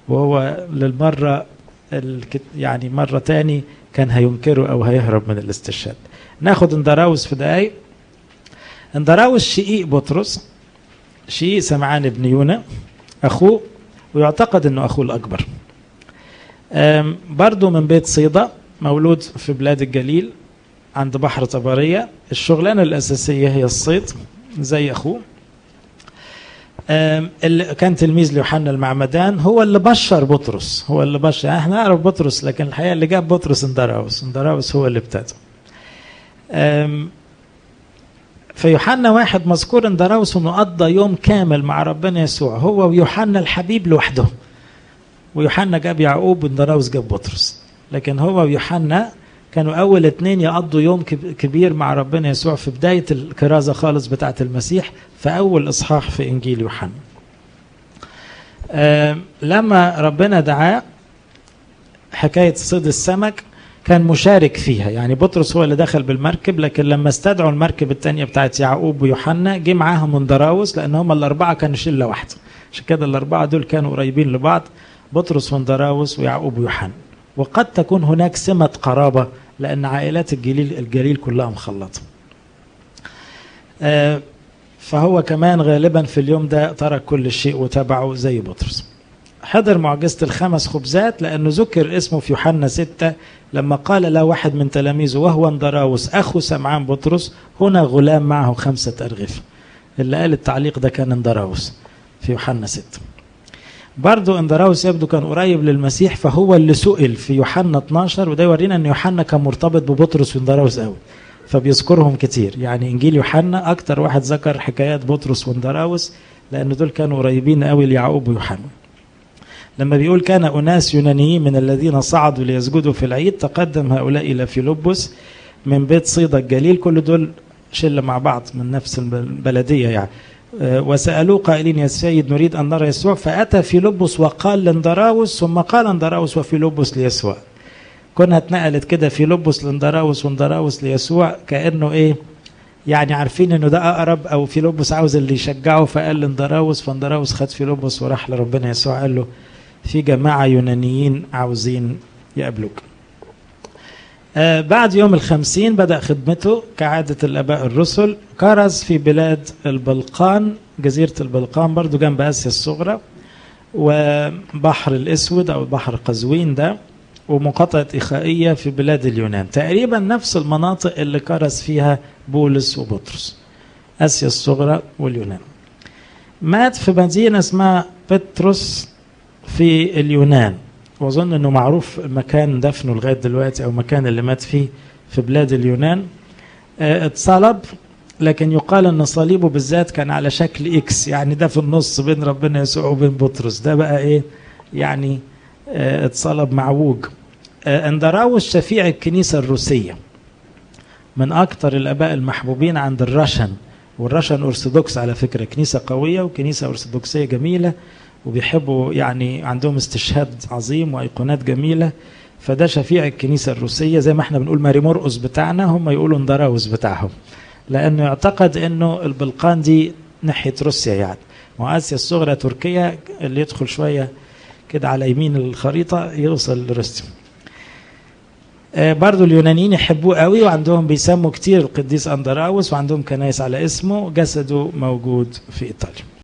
وهو للمرة يعني مرة تاني كان هينكره أو هيهرب من الاستشهاد ناخد اندراوس في دقايق اندراوس شقيق بطرس شقيق سمعان بن يونا أخوه ويعتقد أنه أخوه الأكبر برضه من بيت صيدا مولود في بلاد الجليل عند بحر طبرية الشغلانة الأساسية هي الصيد زي أخوه اللي كان تلميذ ليوحنا المعمدان هو اللي بشر بطرس هو اللي بشر احنا نعرف بطرس لكن الحقيقة اللي جاب بطرس اندراوس اندراوس هو اللي ابتدى في يوحنا واحد مذكور اندراوس انه قضى يوم كامل مع ربنا يسوع هو ويوحنا الحبيب لوحده ويوحنا جاب يعقوب واندراوس جاب بطرس لكن هو ويوحنا كانوا اول اتنين يقضوا يوم كبير مع ربنا يسوع في بدايه الكرازه خالص بتاعه المسيح في اول اصحاح في انجيل يوحنا أه لما ربنا دعاه حكايه صيد السمك كان مشارك فيها يعني بطرس هو اللي دخل بالمركب لكن لما استدعوا المركب الثانيه بتاعت يعقوب ويوحنا جه معاهم اندراوس لان هم الاربعه كانوا شله واحده عشان كده الاربعه دول كانوا قريبين لبعض بطرس واندراوس ويعقوب ويوحنا وقد تكون هناك سمة قرابة لأن عائلات الجليل الجليل كلها مخلطة آه فهو كمان غالبا في اليوم ده ترك كل شيء وتبعه زي بطرس حضر معجزة الخمس خبزات لأنه ذكر اسمه في يوحنا ستة لما قال له واحد من تلاميذه وهو اندراوس أخو سمعان بطرس هنا غلام معه خمسة أرغفة اللي قال التعليق ده كان اندراوس في يوحنا ستة برضو اندراوس يبدو كان قريب للمسيح فهو اللي سئل في يوحنا 12 وده يورينا ان يوحنا كان مرتبط ببطرس واندراوس قوي فبيذكرهم كتير يعني انجيل يوحنا اكتر واحد ذكر حكايات بطرس واندراوس لان دول كانوا قريبين قوي ليعقوب ويوحنا لما بيقول كان اناس يونانيين من الذين صعدوا ليسجدوا في العيد تقدم هؤلاء الى فيلبس من بيت صيدا الجليل كل دول شله مع بعض من نفس البلديه يعني وسألوه قائلين يا سيد نريد أن نرى يسوع فأتى فيلبس وقال لاندراوس ثم قال اندراوس وفيلبس ليسوع كنا اتنقلت كده فيلبس لاندراوس واندراوس ليسوع كأنه إيه يعني عارفين انه ده اقرب او فيلبس عاوز اللي يشجعه فقال لاندراوس فاندراوس خد فيلبس وراح لربنا يسوع قال له في جماعه يونانيين عاوزين يقابلوك. آه بعد يوم الخمسين بدأ خدمته كعادة الآباء الرسل كرز في بلاد البلقان جزيرة البلقان برضو جنب آسيا الصغرى وبحر الأسود أو بحر قزوين ده ومقاطعة إخائية في بلاد اليونان تقريبا نفس المناطق اللي كرز فيها بولس وبطرس آسيا الصغرى واليونان مات في مدينة اسمها بطرس في اليونان واظن انه معروف مكان دفنه لغايه دلوقتي او مكان اللي مات فيه في بلاد اليونان اه اتصلب لكن يقال ان صليبه بالذات كان على شكل اكس يعني ده في النص بين ربنا يسوع وبين بطرس ده بقى ايه يعني اه اتصلب معوج اه اندراوس شفيع الكنيسه الروسيه من اكثر الاباء المحبوبين عند الرشن والرشن ارثوذكس على فكره كنيسه قويه وكنيسه ارثوذكسيه جميله وبيحبوا يعني عندهم استشهاد عظيم وايقونات جميله فده شفيع الكنيسه الروسيه زي ما احنا بنقول ماري مرقس بتاعنا هم يقولوا اندراوس بتاعهم لانه يعتقد انه البلقان دي ناحيه روسيا يعني واسيا الصغرى تركيا اللي يدخل شويه كده على يمين الخريطه يوصل لروسيا آه برضو اليونانيين يحبوه قوي وعندهم بيسموا كتير القديس اندراوس وعندهم كنايس على اسمه جسده موجود في ايطاليا